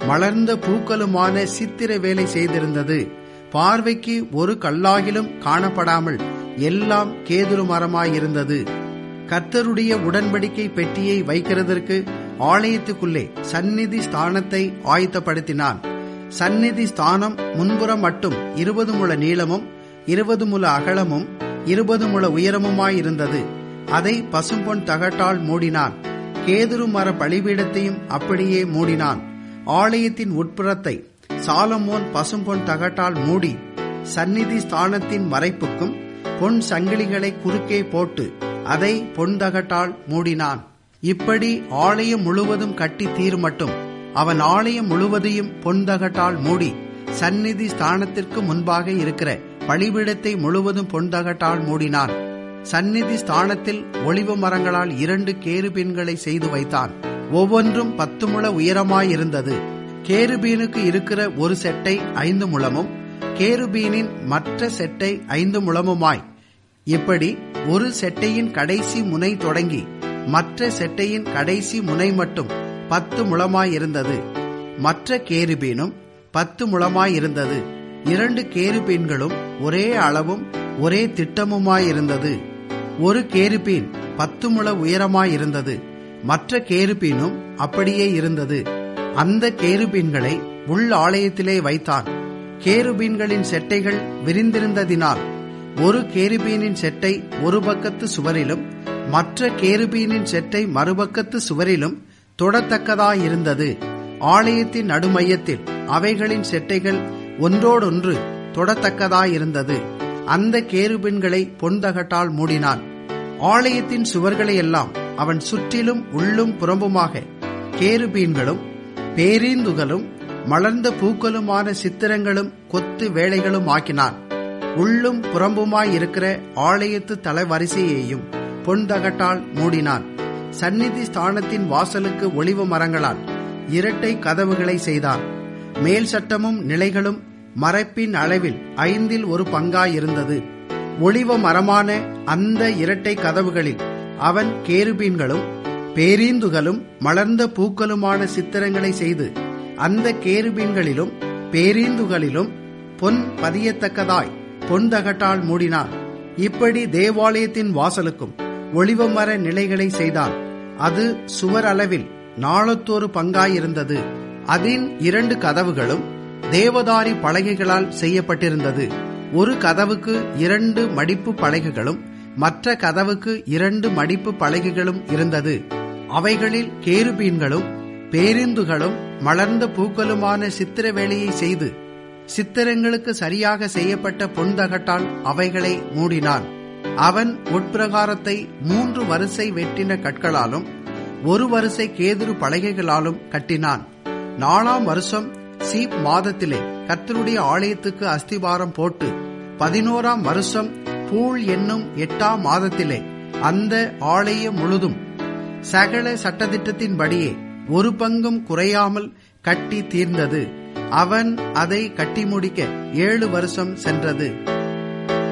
மலர்ந்த பூக்களுமான சித்திர வேலை செய்திருந்தது பார்வைக்கு ஒரு கல்லாகிலும் காணப்படாமல் எல்லாம் கேதுரு மரமாயிருந்தது கர்த்தருடைய உடன்படிக்கை பெட்டியை வைக்கிறதற்கு ஆலயத்துக்குள்ளே சந்நிதி ஸ்தானத்தை ஆயத்தப்படுத்தினான் சந்நிதி ஸ்தானம் முன்புறம் மட்டும் இருபது முழ நீளமும் இருபது முழ அகலமும் இருபது முழ உயரமுமாயிருந்தது அதை பசும்பொன் தகட்டால் மூடினான் கேதுரு மர பலிபீடத்தையும் அப்படியே மூடினான் ஆலயத்தின் உட்புறத்தை சாலமோன் பசும்பொன் தகட்டால் மூடி சந்நிதி ஸ்தானத்தின் மறைப்புக்கும் பொன் சங்கிலிகளை குறுக்கே போட்டு அதை பொன் தகட்டால் மூடினான் இப்படி ஆலயம் முழுவதும் கட்டி தீர் மட்டும் அவன் ஆலயம் முழுவதையும் பொன் தகட்டால் மூடி சந்நிதி ஸ்தானத்திற்கு முன்பாக இருக்கிற பலிபீடத்தை முழுவதும் பொன் தகட்டால் மூடினான் சந்நிதி ஸ்தானத்தில் ஒளிவு மரங்களால் இரண்டு கேருபீன்களை செய்து வைத்தான் ஒவ்வொன்றும் பத்து முழ உயரமாயிருந்தது கேருபீனுக்கு இருக்கிற ஒரு செட்டை ஐந்து முழமும் கேருபீனின் மற்ற செட்டை ஐந்து முழமுமாய் இப்படி ஒரு செட்டையின் கடைசி முனை தொடங்கி மற்ற செட்டையின் கடைசி முனை மட்டும் பத்து முழமாயிருந்தது மற்ற கேருபீனும் பத்து முழமாயிருந்தது இரண்டு கேருபீன்களும் ஒரே அளவும் ஒரே திட்டமுமாயிருந்தது ஒரு கேருபீன் பத்து முழ உயரமாயிருந்தது மற்ற கேருபீனும் அப்படியே இருந்தது அந்த கேருபீன்களை உள் ஆலயத்திலே வைத்தான் கேருபீன்களின் செட்டைகள் விரிந்திருந்ததினால் ஒரு கேருபீனின் செட்டை ஒரு பக்கத்து சுவரிலும் மற்ற கேருபீனின் செட்டை மறுபக்கத்து சுவரிலும் தொடத்தக்கதாயிருந்தது ஆலயத்தின் நடுமையத்தில் அவைகளின் செட்டைகள் ஒன்றோடொன்று தொடத்தக்கதாயிருந்தது அந்த கேருபின்களை பொன்தகட்டால் மூடினான் ஆலயத்தின் சுவர்களை எல்லாம் அவன் சுற்றிலும் உள்ளும் புறம்புமாக கேருபீன்களும் பேரீந்துகளும் மலர்ந்த பூக்களுமான சித்திரங்களும் கொத்து வேலைகளும் ஆக்கினான் உள்ளும் புறம்புமாயிருக்கிற ஆலயத்து தலைவரிசையையும் பொன்தகட்டால் மூடினான் சந்நிதி ஸ்தானத்தின் வாசலுக்கு ஒளிவு மரங்களால் இரட்டை கதவுகளை செய்தான் மேல் சட்டமும் நிலைகளும் மறைப்பின் அளவில் ஐந்தில் ஒரு பங்காயிருந்தது ஒளிவ மரமான அந்த இரட்டை கதவுகளில் அவன் கேருபீன்களும் பேரீந்துகளும் மலர்ந்த பூக்களுமான சித்திரங்களை செய்து அந்த கேருபீன்களிலும் பேரீந்துகளிலும் பொன் பதியத்தக்கதாய் பொன் தகட்டால் மூடினான் இப்படி தேவாலயத்தின் வாசலுக்கும் ஒளிவமர நிலைகளை செய்தான் அது சுவர் அளவில் நாளத்தொரு பங்காயிருந்தது அதன் இரண்டு கதவுகளும் தேவதாரி பலகைகளால் செய்யப்பட்டிருந்தது ஒரு கதவுக்கு இரண்டு மடிப்பு பலகைகளும் மற்ற கதவுக்கு இரண்டு மடிப்பு பலகைகளும் இருந்தது அவைகளில் கேருபீன்களும் பேரிந்துகளும் மலர்ந்த பூக்களுமான சித்திர வேலையை செய்து சித்திரங்களுக்கு சரியாக செய்யப்பட்ட பொன்தகட்டால் அவைகளை மூடினான் அவன் உட்பிரகாரத்தை மூன்று வரிசை வெட்டின கற்களாலும் ஒரு வரிசை கேதுரு பலகைகளாலும் கட்டினான் நாலாம் வருஷம் சீப் மாதத்திலே கர்த்தருடைய ஆலயத்துக்கு அஸ்திபாரம் போட்டு பதினோராம் வருஷம் பூள் என்னும் எட்டாம் மாதத்திலே அந்த ஆலயம் முழுதும் சகல சட்டத்திட்டத்தின்படியே ஒரு பங்கும் குறையாமல் கட்டி தீர்ந்தது அவன் அதை கட்டி முடிக்க ஏழு வருஷம் சென்றது